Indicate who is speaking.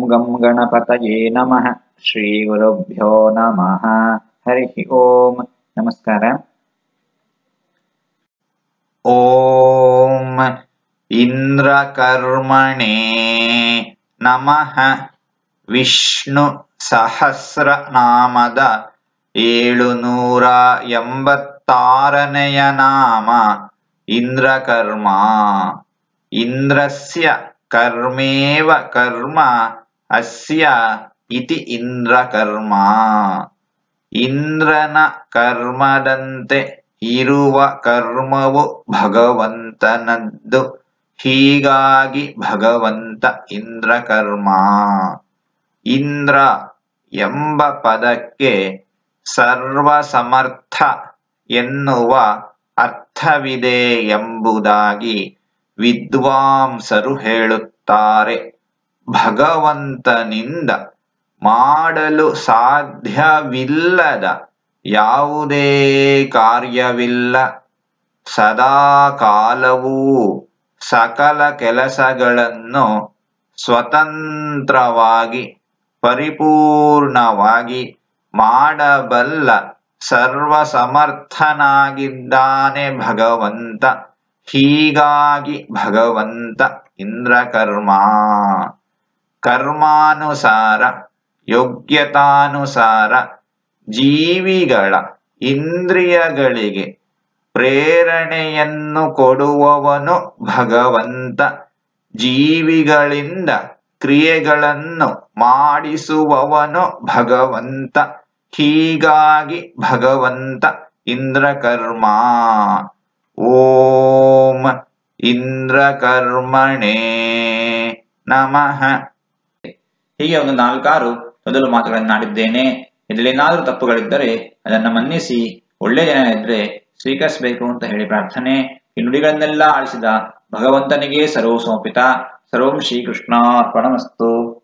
Speaker 1: ಗಂ ಗಣಪತಯೇ ನಮಃ ಶ್ರೀ ಗುರುಭ್ಯೋ ನಮಃ ಹರಿ ಓಂ ನಮಸ್ಕಾರ ಓಂ ಇಂದ್ರಕರ್ಮಣೇ ನಮಃ ವಿಷ್ಣು ಸಹಸ್ರನಾಮದ ಏಳುನೂರ ಎಂಬತ್ತಾರನೆಯ ನಾಮ ಇಂದ್ರಕರ್ಮ ಇಂದ್ರಸ್ಯ ಕರ್ಮೇವ ಕರ್ಮ ಅಸ್ಯ ಇತಿ ಇಂದ್ರಕರ್ಮ ಇಂದ್ರನ ಕರ್ಮದಂತೆ ಇರುವ ಕರ್ಮವು ಭಗವಂತನದ್ದು ಹೀಗಾಗಿ ಭಗವಂತ ಇಂದ್ರಕರ್ಮ ಇಂದ್ರ ಎಂಬ ಪದಕ್ಕೆ ಸರ್ವಸಮರ್ಥ ಎನ್ನುವ ಅರ್ಥವಿದೆ ಎಂಬುದಾಗಿ ವಿದ್ವಾಂಸರು ಹೇಳುತ್ತಾರೆ ಭಗವಂತನಿಂದ ಮಾಡಲು ಸಾಧ್ಯವಿಲ್ಲದ ಯಾವುದೇ ಕಾರ್ಯವಿಲ್ಲ ಸದಾ ಕಾಲವೂ ಸಕಲ ಕೆಲಸಗಳನ್ನು ಸ್ವತಂತ್ರವಾಗಿ ಪರಿಪೂರ್ಣವಾಗಿ ಮಾಡಬಲ್ಲ ಸರ್ವಸಮರ್ಥನಾಗಿದ್ದಾನೆ ಭಗವಂತ ಹೀಗಾಗಿ ಭಗವಂತ ಇಂದ್ರಕರ್ಮ ಕರ್ಮಾನುಸಾರ ಯೋಗ್ಯತಾನುಸಾರ ಜೀವಿಗಳ ಇಂದ್ರಿಯಗಳಿಗೆ ಪ್ರೇರಣೆಯನ್ನು ಕೊಡುವವನು ಭಗವಂತ ಜೀವಿಗಳಿಂದ ಕ್ರಿಯೆಗಳನ್ನು ಮಾಡಿಸುವವನು ಭಗವಂತ ಹೀಗಾಗಿ ಭಗವಂತ ಇಂದ್ರಕರ್ಮ ಓಂ ಇಂದ್ರಕರ್ಮಣೇ ನಮಃ
Speaker 2: ಹೀಗೆ ಒಂದು ನಾಲ್ಕಾರು ಮೊದಲು ಮಾತುಗಳನ್ನಾಡಿದ್ದೇನೆ ಇದರಲ್ಲೇನಾದರೂ ತಪ್ಪುಗಳಿದ್ದರೆ ಅದನ್ನು ಮನ್ನಿಸಿ ಒಳ್ಳೆಯ ಜನ ಇದ್ರೆ ಸ್ವೀಕರಿಸಬೇಕು ಅಂತ ಹೇಳಿ ಪ್ರಾರ್ಥನೆ ಈ ನುಡಿಗಳನ್ನೆಲ್ಲ ಆಳಿಸಿದ ಭಗವಂತನಿಗೆ ಸರ್ವ ಸಮರ್ಪಿತ ಸರ್ವಂ ಶ್ರೀಕೃಷ್ಣಾರ್ಪಣಮಸ್ತು